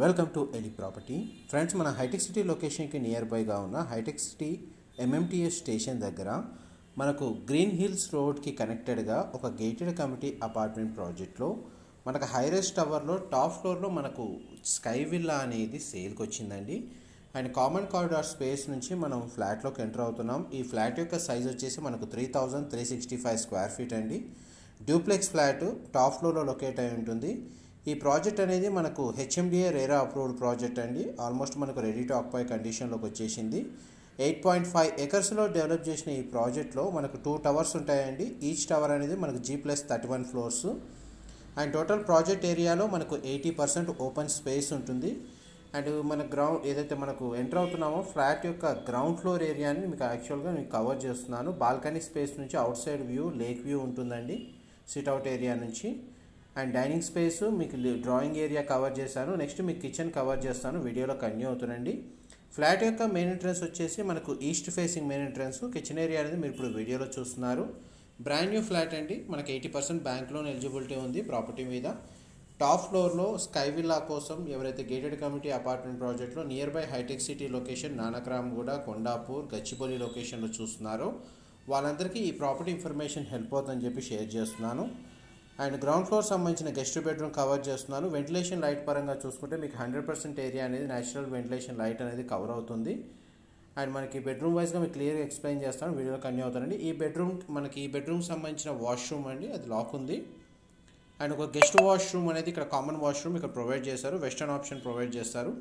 welcome to ఎలి property friends మన Hitech city లొకేషన్కి నియర్ బైగా ఉన్న హైటెక్ సిటీ ఎంఎంటీఎస్ స్టేషన్ దగ్గర మనకు గ్రీన్ హిల్స్ రోడ్కి కనెక్టెడ్గా ఒక గేటెడ్ కమిటీ అపార్ట్మెంట్ ప్రాజెక్ట్లో మనకు హైరెస్ టవర్లో టాప్ ఫ్లోర్లో మనకు స్కై విల్లా అనేది సేల్కి వచ్చిందండి అండ్ కామన్ కారిడార్ స్పేస్ నుంచి మనం ఫ్లాట్లోకి ఎంటర్ అవుతున్నాం ఈ ఫ్లాట్ యొక్క సైజ్ వచ్చేసి మనకు three thousand three sixty five square feet అండి డ్యూప్లెక్స్ ఫ్లాట్ టాప్ ఫ్లోర్లో లొకేట్ అయి ఉంటుంది ఈ ప్రాజెక్ట్ అనేది మనకు హెచ్ఎండిఏ రేరా అప్రూవ్డ్ ప్రాజెక్ట్ అండి ఆల్మోస్ట్ మనకు రెడీ టు ఆక్యుపై కండిషన్లోకి వచ్చేసింది ఎయిట్ పాయింట్ ఫైవ్ ఎకర్స్లో డెవలప్ చేసిన ఈ ప్రాజెక్ట్లో మనకు టూ టవర్స్ ఉంటాయండి ఈచ్ టవర్ అనేది మనకు G plus thirty one floors and total project ఏరియాలో మనకు ఎయిటీ పర్సెంట్ ఓపెన్ స్పేస్ ఉంటుంది అండ్ మన గ్రౌండ్ ఏదైతే మనకు ఎంటర్ అవుతున్నామో ఫ్లాట్ యొక్క గ్రౌండ్ ఫ్లోర్ ఏరియాని మీకు యాక్చువల్గా నేను కవర్ చేస్తున్నాను బాల్కనీ స్పేస్ నుంచి outside view lake view ఉంటుందండి సిట్అవుట్ ఏరియా నుంచి అండ్ డైనింగ్ స్పేస్ మీకు డ్రాయింగ్ ఏరియా కవర్ చేశాను నెక్స్ట్ మీకు కిచెన్ కవర్ చేస్తాను వీడియోలో కంటిన్యూ అవుతుందండి ఫ్లాట్ యొక్క మెయిన్ ఎంట్రన్స్ వచ్చేసి మనకు east facing main entrance kitchen area అనేది మీరు ఇప్పుడు వీడియోలో చూస్తున్నారు బ్రాండ్ న్యూ ఫ్లాట్ అండి మనకి eighty percent bank loan eligibility ఉంది ప్రాపర్టీ మీద టాప్ ఫ్లోర్లో స్కై విల్లా కోసం ఎవరైతే గేటెడ్ కమిటీ అపార్ట్మెంట్ ప్రాజెక్ట్లో near by Hitech City location Nanakramguda Kondapur Gachibowli లొకేషన్లో చూస్తున్నారో వాళ్ళందరికీ ఈ ప్రాపర్టీ ఇన్ఫర్మేషన్ హెల్ప్ అవుతుందని చెప్పి షేర్ చేస్తున్నాను అండ్ గ్రౌండ్ ఫ్లోర్ సంబంధించిన గెస్ట్ బెడ్రూమ్ కవర్ చేస్తున్నాను వెంటిలేషన్ లైట్ పరంగా చూసుకుంటే మీకు హండ్రెడ్ పర్సెంట్ ఏరియా అనేది న్యాచురల్ వెంటిలేషన్ లైట్ అనేది కవర్ అవుతుంది అండ్ మనకి బెడ్రూమ్ వైజ్గా మీకు క్లియర్గా ఎక్స్ప్లెయిన్ చేస్తాను వీడియోలో కన్యూ అవుతానండి ఈ బెడ్రూమ్ మనకి ఈ బెడ్రూమ్ సంబంధించిన వాష్రూమ్ అండి అది లాక్ ఉంది అండ్ ఒక గెస్ట్ వాష్రూమ్ అనేది ఇక్కడ కామన్ వాష్రూమ్ ఇక్కడ ప్రొవైడ్ చేస్తారు వెస్టర్న్ ఆప్షన్ ప్రొవైడ్ చేస్తారు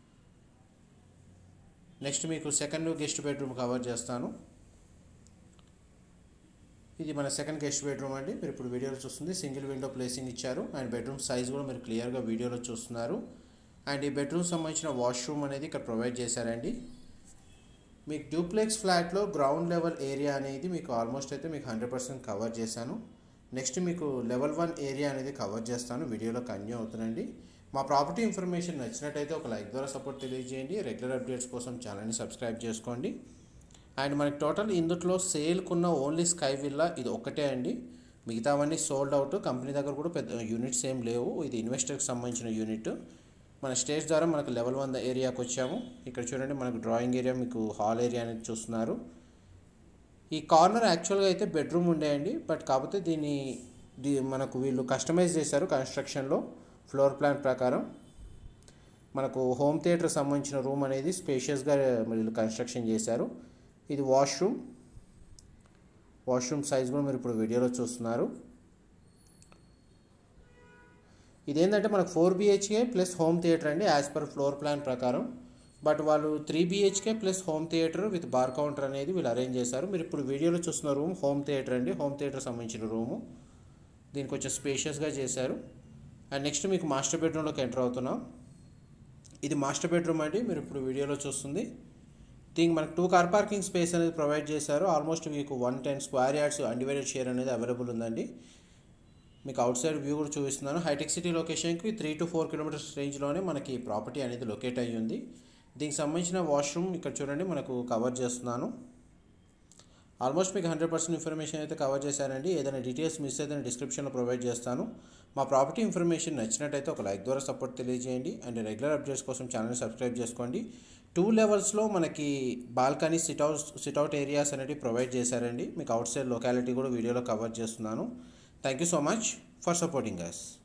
నెక్స్ట్ మీకు సెకండ్ గెస్ట్ బెడ్రూమ్ కవర్ చేస్తాను ఇది మన సెకండ్ గెస్ట్ బెడ్రూమ్ అండి మీరు ఇప్పుడు వీడియోలో చూస్తుంది సింగిల్ విండో ప్లేసింగ్ ఇచ్చారు అండ్ బెడ్రూమ్ సైజ్ కూడా మీరు క్లియర్గా వీడియోలో చూస్తున్నారు అండ్ ఈ బెడ్రూమ్ సంబంధించిన వాష్రూమ్ అనేది ఇక్కడ ప్రొవైడ్ చేశారండి మీకు డూప్లెక్స్ ఫ్లాట్లో గ్రౌండ్ లెవెల్ ఏరియా అనేది మీకు ఆల్మోస్ట్ అయితే మీకు హండ్రెడ్ పర్సెంట్ కవర్ చేశాను నెక్స్ట్ మీకు లెవెల్ వన్ ఏరియా అనేది కవర్ చేస్తాను వీడియోలో కన్యూ అవుతుందండి మా ప్రాపర్టీ ఇన్ఫర్మేషన్ నచ్చినట్టయితే ఒక లైక్ ద్వారా సపోర్ట్ తెలియజేయండి రెగ్యులర్ అప్డేట్స్ కోసం ఛానల్ని సబ్స్క్రైబ్ చేసుకోండి అండ్ మనకి టోటల్ ఇందులో సేల్కున్న ఓన్లీ స్కై విల్లా ఇది ఒక్కటే అండి మిగతావన్నీ సోల్డ్ అవుట్ కంపెనీ దగ్గర కూడా పెద్ద యూనిట్స్ ఏం లేవు ఇది ఇన్వెస్టర్కి సంబంధించిన యూనిట్ మన స్టేజ్ ద్వారా మనకు లెవెల్ వన్ ఏరియాకి వచ్చాము ఇక్కడ చూడండి మనకు డ్రాయింగ్ ఏరియా మీకు హాల్ ఏరియా అనేది చూస్తున్నారు ఈ కార్నర్ యాక్చువల్గా అయితే బెడ్రూమ్ ఉండేయండి బట్ కాకపోతే దీన్ని దీ మనకు వీళ్ళు కస్టమైజ్ చేశారు కన్స్ట్రక్షన్లో ఫ్లోర్ ప్లాన్ ప్రకారం మనకు హోమ్ థియేటర్ సంబంధించిన రూమ్ అనేది స్పేషియస్గా వీళ్ళు కన్స్ట్రక్షన్ చేశారు ఇది వాష్రూమ్ వాష్రూమ్ సైజ్ కూడా మీరు ఇప్పుడు వీడియోలో చూస్తున్నారు ఇదేంటంటే మనకు four BHK plus home theatre అండి యాజ్ పర్ ఫ్లోర్ ప్లాన్ ప్రకారం బట్ వాళ్ళు three BHK plus home theatre with bar counter అనేది వీళ్ళు అరేంజ్ చేశారు మీరు ఇప్పుడు వీడియోలో చూస్తున్న రూమ్ హోమ్ థియేటర్ అండి హోమ్ థియేటర్ సంబంధించిన రూము దీనికి కొంచెం స్పేషియస్గా చేశారు అండ్ నెక్స్ట్ మీకు మాస్టర్ బెడ్రూమ్లోకి ఎంటర్ అవుతున్నాం ఇది మాస్టర్ బెడ్రూమ్ అండి మీరు ఇప్పుడు వీడియోలో చూస్తుంది దీనికి మనకు టూ కార్ పార్కింగ్ స్పేస్ అనేది ప్రొవైడ్ చేశారు ఆల్మోస్ట్ మీకు one ten square yards undivided share అనేది అవైలబుల్ ఉందండి మీకు అవుట్ సైడ్ వ్యూ కూడా చూపిస్తున్నాను హైటెక్ సిటీ లొకేషన్కి త్రీ టు ఫోర్ కిలోమీటర్స్ రేంజ్లోనే మనకి ప్రాపర్టీ అనేది లొకేట్ అయ్యి ఉంది దీనికి సంబంధించిన వాష్రూమ్ ఇక్కడ చూడండి మనకు కవర్ చేస్తున్నాను ఆల్మోస్ట్ మీకు హండ్రెడ్ పర్సెంట్ ఇన్ఫర్మేషన్ అయితే కవర్ చేశానండి ఏదైనా డీటెయిల్స్ మిస్ అయితే నేను డిస్క్రిప్షన్లో ప్రొవైడ్ చేస్తాను మా ప్రాపర్టీ ఇన్ఫర్మేషన్ నచ్చినట్టయితే ఒక లైక్ ద్వారా సపోర్ట్ తెలియజేయండి అండ్ రెగ్యులర్ అప్డేట్స్ కోసం ఛానల్ సబ్స్క్రైబ్ చేసుకోండి టూ లెవెల్స్లో మనకి బాల్కనీ సిట్అవుట్ సిట్అవుట్ ఏరియాస్ అనేవి ప్రొవైడ్ చేశారండి మీకు అవుట్ సైడ్ లొకాలిటీ కూడా వీడియోలో కవర్ చేస్తున్నాను thank you so much for supporting us